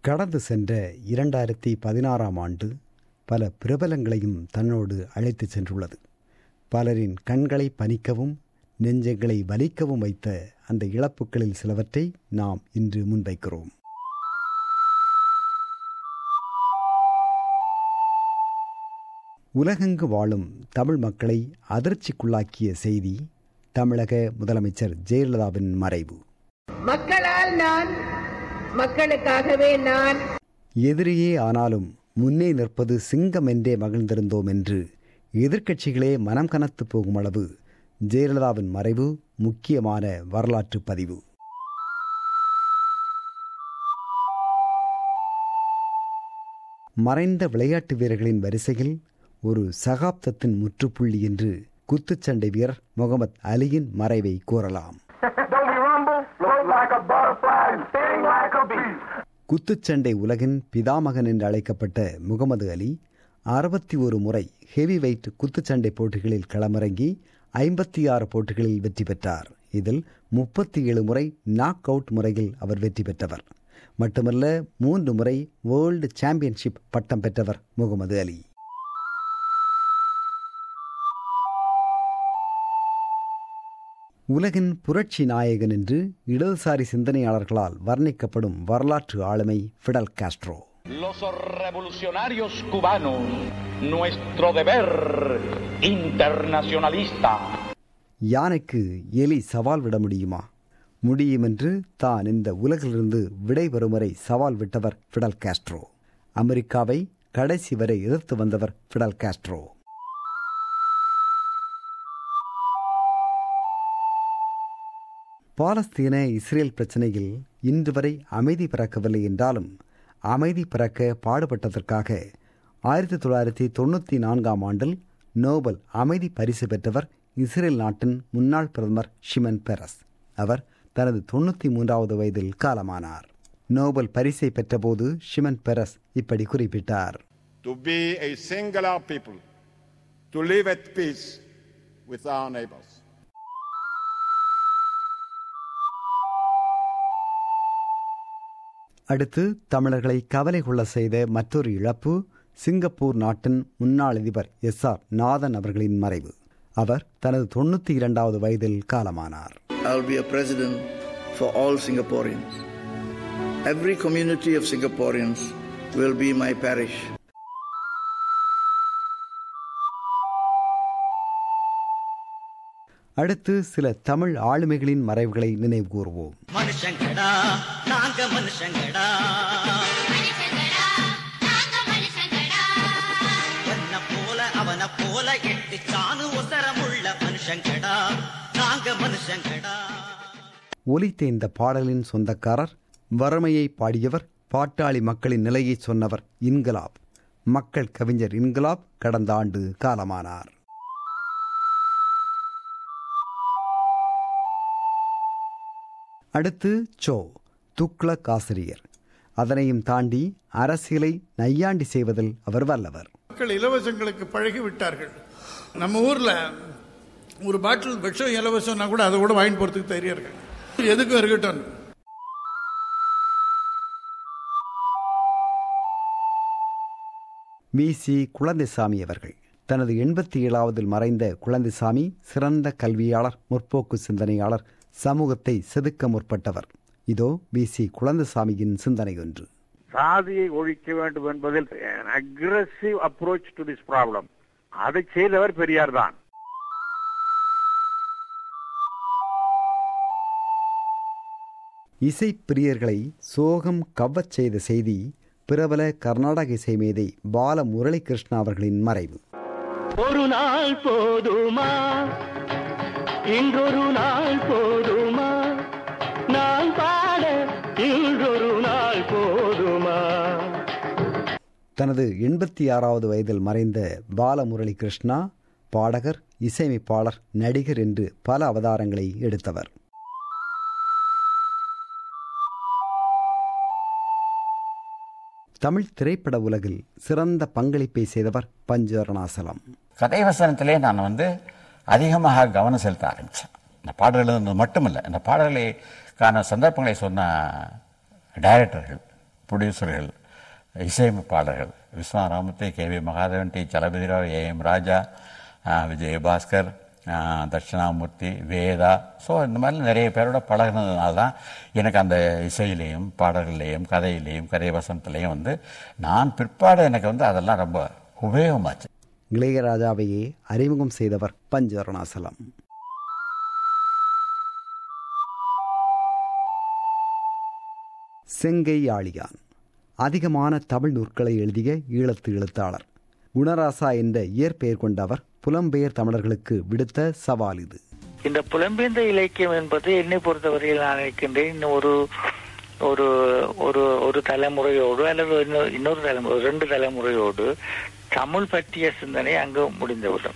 கடந்து சென்ற இரண்டாயிரத்தி பதினாறாம் ஆண்டு பல பிரபலங்களையும் தன்னோடு அழைத்துச் சென்றுள்ளது பலரின் கண்களை பனிக்கவும் நெஞ்சங்களை வலிக்கவும் வைத்த அந்த இழப்புகளில் சிலவற்றை நாம் இன்று முன்வைக்கிறோம் உலகெங்கு வாழும் தமிழ் மக்களை அதிர்ச்சிக்குள்ளாக்கிய செய்தி தமிழக முதலமைச்சர் ஜெயலலிதாவின் மறைவு மக்களால் நான் மக்களுக்காகவே நான் எதிரியே ஆனாலும் முன்னே நிற்பது சிங்கம் என்றே மகிழ்ந்திருந்தோம் என்று எதிர்க்கட்சிகளே மனம் கனத்து போகும் அளவு ஜெயலலிதாவின் மறைவு முக்கியமான வரலாற்று பதிவு மறைந்த விளையாட்டு வீரர்களின் வரிசையில் ஒரு சகாப்தத்தின் முற்றுப்புள்ளி என்று குத்துச்சண்டை வீரர் முகமது அலியின் மறைவை கூறலாம் Don't be rumble, float like a butterfly and sting like a bee. குத்துச்சண்டை உலகின் பிதாமகன் என்று அழைக்கப்பட்ட முகமது அலி அறுபத்தி ஒரு முறை ஹெவி வெயிட் குத்துச்சண்டை போட்டிகளில் களமிறங்கி ஐம்பத்தி ஆறு போட்டிகளில் வெற்றி பெற்றார் இதில் முப்பத்தி ஏழு முறை நாக் அவுட் முறையில் அவர் வெற்றி பெற்றவர் மட்டுமல்ல மூன்று முறை வேர்ல்டு சாம்பியன்ஷிப் பட்டம் பெற்றவர் முகமது அலி உலகின் புரட்சி நாயகன் என்று இடதுசாரி சிந்தனையாளர்களால் வர்ணிக்கப்படும் வரலாற்று ஆளுமை Fidel Castro Los revolucionarios cubanos, nuestro deber internacionalista. யானைக்கு எலி சவால் விட முடியுமா முடியும் என்று தான் இந்த உலகிலிருந்து விடைபெறும் வரை சவால் விட்டவர் ஃபிடல் காஸ்ட்ரோ அமெரிக்காவை கடைசி வரை எதிர்த்து வந்தவர் ஃபிடல் காஸ்ட்ரோ பாலஸ்தீன இஸ்ரேல் பிரச்சனையில் இன்று வரை அமைதி பிறக்கவில்லை என்றாலும் அமைதி பிறக்க பாடுபட்டதற்காக ஆயிரத்தி தொள்ளாயிரத்தி தொண்ணூற்றி நான்காம் ஆண்டில் நோபல் அமைதி பரிசு பெற்றவர் இஸ்ரேல் நாட்டின் முன்னாள் பிரதமர் ஷிமன் பெரஸ் அவர் தனது தொண்ணூற்றி மூன்றாவது வயதில் காலமானார் நோபல் பரிசை பெற்றபோது ஷிமன் பெரஸ் இப்படி குறிப்பிட்டார் to be a singular people, to live at peace with our neighbors. அடுத்து தமிழர்களை கவலை கொள்ள செய்த மற்றொரு இழப்பு சிங்கப்பூர் நாட்டின் முன்னாள் அதிபர் எஸ் ஆர் நாதன் அவர்களின் மறைவு அவர் தனது தொண்ணூற்றி இரண்டாவது வயதில் காலமானார் I'll be a president for all Singaporeans. Every community of Singaporeans will be my parish. அடுத்து சில தமிழ் ஆளுமைகளின் மறைவுகளை நினைவு கூறுவோம் மனுஷங்கடா நாங்க மனுஷங்கடா உன்னை போல அவனை போல எட்டு சாணு உசரமுள்ள மனுஷங்கடா நாங்க மனுஷங்கடா ஒலித்த இந்த பாடலின் சொந்தக்காரர் வறுமையை பாடியவர் பாட்டாளி மக்களின் நிலையை சொன்னவர் இன்கலாப் மக்கள் கவிஞர் இன்கலாப் கடந்த ஆண்டு காலமானார் அடுத்து சோ துக்ளக் ஆசிரியர் அதனையும் தாண்டி அரசியலை நையாண்டி செய்வதில் அவர் வல்லவர் மக்கள் இலவசங்களுக்கு பழகி விட்டார்கள் நம்ம ஊர்ல ஒரு பாட்டில் விஷம் இலவசம்னா கூட அதை கூட வாங்கி போறதுக்கு தைரியம் இருக்கு எதுக்கும் இருக்கட்டும் வி சி குழந்தைசாமி அவர்கள் தனது எண்பத்தி ஏழாவதில் மறைந்த குழந்தைசாமி சிறந்த கல்வியாளர் முற்போக்கு சிந்தனையாளர் சமூகத்தை செதுக்க முற்பட்டவர் இதோ வி சி குழந்தைசாமியின் சிந்தனை ஒன்று சாதியை ஒழிக்க வேண்டும் என்பதில் aggressive approach to this problem அதை செய்தவர் பெரியார் தான் இசை பிரியர்களை சோகம் கவ்வச் செய்த செய்தி பிரபல கர்நாடக இசை மேதை பால முரளிகிருஷ்ணா அவர்களின் மறைவு ஒரு நாள் போதுமா இன்றொரு நாள் போதுமா நான் பாட இன்றொரு நாள் போதுமா தனது எண்பத்தி ஆறாவது வயதில் மறைந்த பாலமுரளி கிருஷ்ணா பாடகர் இசையமைப்பாளர் நடிகர் என்று பல அவதாரங்களை எடுத்தவர் தமிழ் திரைப்பட உலகில் சிறந்த பங்களிப்பை செய்தவர் பஞ்சு அருணாசலம் கதைவசனத்திலே நான் வந்து அதிகமாக கவனம் செலுத்த ஆரம்பித்தேன் இந்த பாடல்கள் எழுதுனது மட்டுமல்ல இந்த பாடல்களுக்கான சந்தர்ப்பங்களை சொன்ன டைரக்டர்கள் ப்ரொடியூசர்கள் இசையமைப்பாளர்கள் விஸ்வராமத்தை K V Mahadevan T Chalapathirao A M Raja ஆஹ், விஜயபாஸ்கர் ஆஹ், தட்சிணாமூர்த்தி வேதா ஸோ இந்த மாதிரி நிறைய பேரோட பழகினதுனால தான் எனக்கு அந்த இசையிலையும் பாடல்கள்லையும் கதையிலையும் கதை வசனத்துலையும் வந்து நான் பிற்பாடு எனக்கு வந்து அதெல்லாம் ரொம்ப உபயோகமாச்சு இளையராஜாவையே அறிமுகம் செய்தவர் பஞ்சவரணாசலம் செங்கை ஆழியான் அதிகமான தமிழ் நூற்களை எழுதிய ஈழத்து எழுத்தாளர் குணராசா என்ற இயற்பெயர் கொண்ட அவர் புலம்பெயர் தமிழர்களுக்கு விடுத்த சவால் இது இந்த புலம்பெயர்ந்த இலக்கியம் என்பது என்னை பொறுத்தவரையில் நான் நினைக்கின்றேன் இன்னும் ஒரு ஒரு ஒரு ஒரு தலைமுறையோடு அல்லது இன்னொரு இன்னொரு தலைமுறை ரெண்டு தலைமுறையோடு தமிழ் பற்றிய சிந்தனை அங்கு முடிந்துவிடும்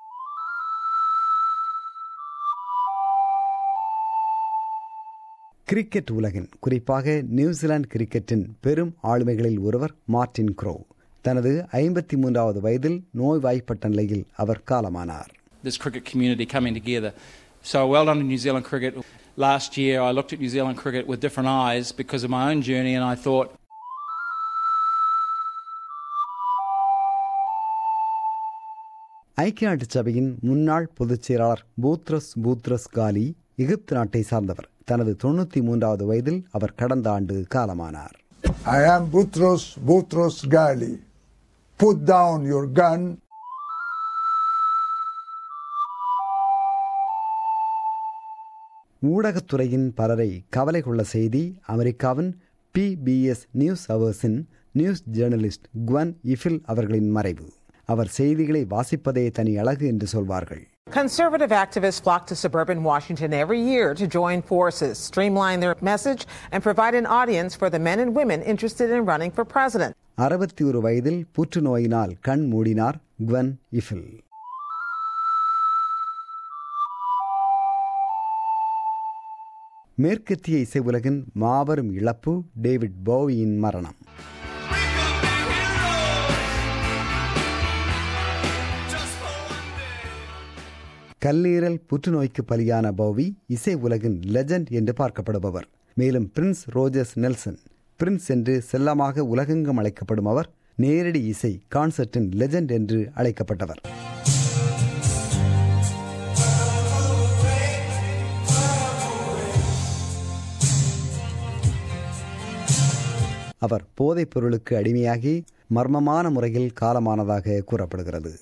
கிரிக்கெட் உலகின் குறிப்பாக நியூசிலாந்து கிரிக்கெட்டின் பெரும் ஆளுமைகளில் ஒருவர் மார்டின் க்ரோ தனது ஐம்பத்தி மூன்றாவது வயதில் நோய்வாய்ப்பட்ட நிலையில் அவர் காலமானார் this cricket community coming together. So well done to New Zealand cricket. Last year I looked at New Zealand cricket with different eyes because of my own journey and I thought ஐக்கிய நாட்டு சபையின் முன்னாள் பொதுச் செயலாளர் பூத்ரஸ் பூத்ரஸ் காலி எகிப்து நாட்டை சார்ந்தவர் தனது தொண்ணூத்தி மூன்றாவது வயதில் அவர் கடந்த ஆண்டு காலமானார் I am Boutros Boutros Ghali. Put down your gun. ஊடகத்துறையின் பலரை கவலை கொள்ள செய்தி அமெரிக்காவின் பிபிஎஸ் நியூஸ் அவர்ஸின் நியூஸ் ஜேர்னலிஸ்ட் குவன் இஃபில் அவர்களின் மறைவு அவர் செய்திகளை வாசிப்பதே தனி அழகு என்று சொல்வார்கள் Conservative activists flock to suburban Washington every year to join forces, streamline their message, and provide an audience for the men and women interested in running for president. அறுபத்தி ஒரு வயதில் புற்றுநோயினால் கண் மூடினார் குவன் இஃபில் மேற்கத்திய இசை உலகின் மாபெரும் இழப்பு டேவிட் போவியின் மரணம் கல்லீரல் புற்றுநோய்க்கு பலியான பௌவி இசை உலகின் லெஜண்ட் என்று பார்க்கப்படுபவர் மேலும் பிரின்ஸ் ரோஜர்ஸ் நெல்சன் பிரின்ஸ் என்று செல்லமாக உலகெங்கும் அழைக்கப்படும் அவர் நேரடி இசை கான்சர்ட்டின் லெஜண்ட் என்று அழைக்கப்பட்டவர் அவர் போதைப் பொருளுக்கு அடிமையாகி மர்மமான முறையில் காலமானதாக கூறப்படுகிறது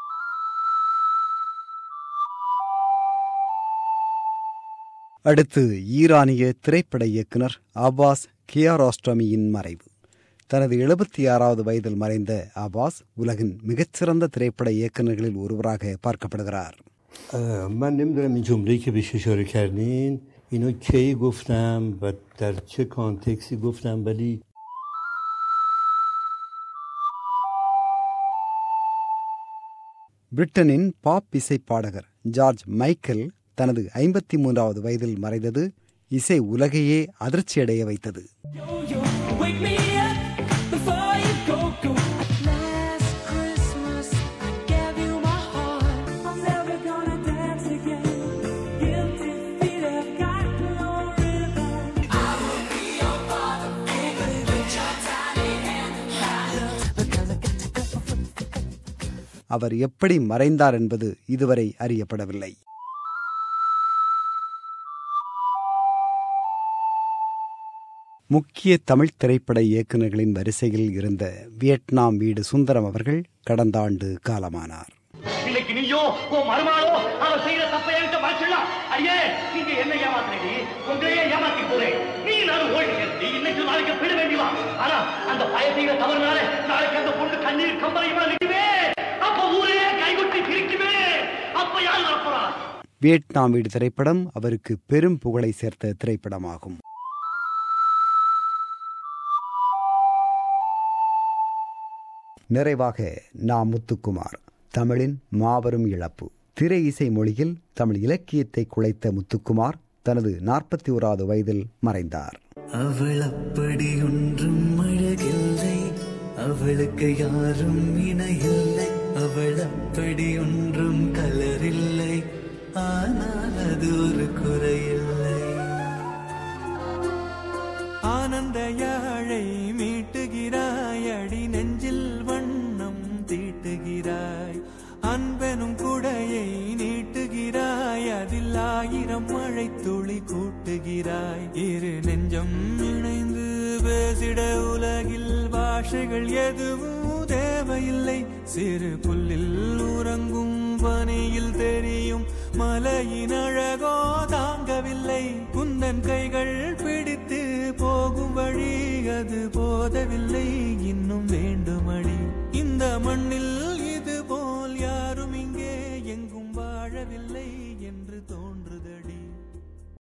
அடுத்து ஈரானிய திரைப்பட இயக்குனர் அப்பாஸ் கியாரோஸ்டமியின் மறைவு தனது எழுபத்தி ஆறாவது வயதில் மறைந்த அப்பாஸ் உலகின் மிகச்சிறந்த திரைப்பட இயக்குநர்களில் ஒருவராக பார்க்கப்படுகிறார் من نمیدونم این جمله‌ای که بهش اشاره کردین اینو کی گفتم و در چه کانتکسی گفتم ولی பிரிட்டனின் பாப் இசை பாடகர் ஜார்ஜ் மைக்கேல் தனது ஐம்பத்தி மூன்றாவது வயதில் மறைந்தது இசை உலகையே அதிர்ச்சியடைய வைத்தது Wake me up before you go, go. Last Christmas, I gave you my heart. I'm never gonna dance again. Guilty feet have got no rhythm. I will be your father, baby, with your tiny hand in mine. Because I got to go. அவர் எப்படி மறைந்தார் என்பது இதுவரை அறியப்படவில்லை முக்கிய தமிழ் திரைப்பட இயக்குநர்களின் வரிசையில் இருந்த Vietnam வீடு சுந்தரம் அவர்கள் கடந்த ஆண்டு காலமானார் இன்னைக்கு நீயோ உன் மருமாளோ அவன் செய்யற தப்பை என்கிட்ட மறைச்சிடலாம் அடியே நீங்க என்ன ஏமாத்துறீங்க உங்களையே ஏமாத்தி போறேன் நீ நானும் ஓடி நீ இன்னைக்கு நாளைக்கு பிட வேண்டிவா ஆனா அந்த பய செய்யற தவறுனால நாளைக்கு அந்த பொண்ணு கண்ணீர் கம்பளையுமா நிற்குமே அப்ப ஊரே கைகுட்டி சிரிக்குமே அப்ப யார் வரப்போறா வியட்நாம் வீடு திரைப்படம் அவருக்கு பெரும் புகழை சேர்த்த திரைப்படமாகும் நிறைவாக நா முத்துக்குமார் தமிழின் மாபெரும் இழப்பு திரை இசை மொழியில் தமிழ் இலக்கியத்தை குலைத்த முத்துக்குமார் தனது நாற்பத்தி ஓராவது வயதில் மறைந்தார் அவள் அப்படி ஒன்றும் அழகில்லை அவளுக்கு யாரும் இணையில்லை அவள் அப்படி ஒன்றும் கலரில்லை ஆனால் அது ஒரு குறையில்லை ஆனந்த யாழை அன்பெனும் குடையை நீட்டுகிறாய் அதில் ஆயிரம் மழை துளி கூட்டுகிறாய் இரு நெஞ்சம் இணைந்து பேசிட உலகில் பாஷைகள் எதுவும் தேவையில்லை சிறு புல்லில் உறங்கும் பனியில் தெரியும் மலையின் அழகோ தாங்கவில்லை குந்தன் கைகள் பிடித்து போகும் வழி அது போதவில்லை இன்னும் வேண்டுமடி இந்த மண்ணில்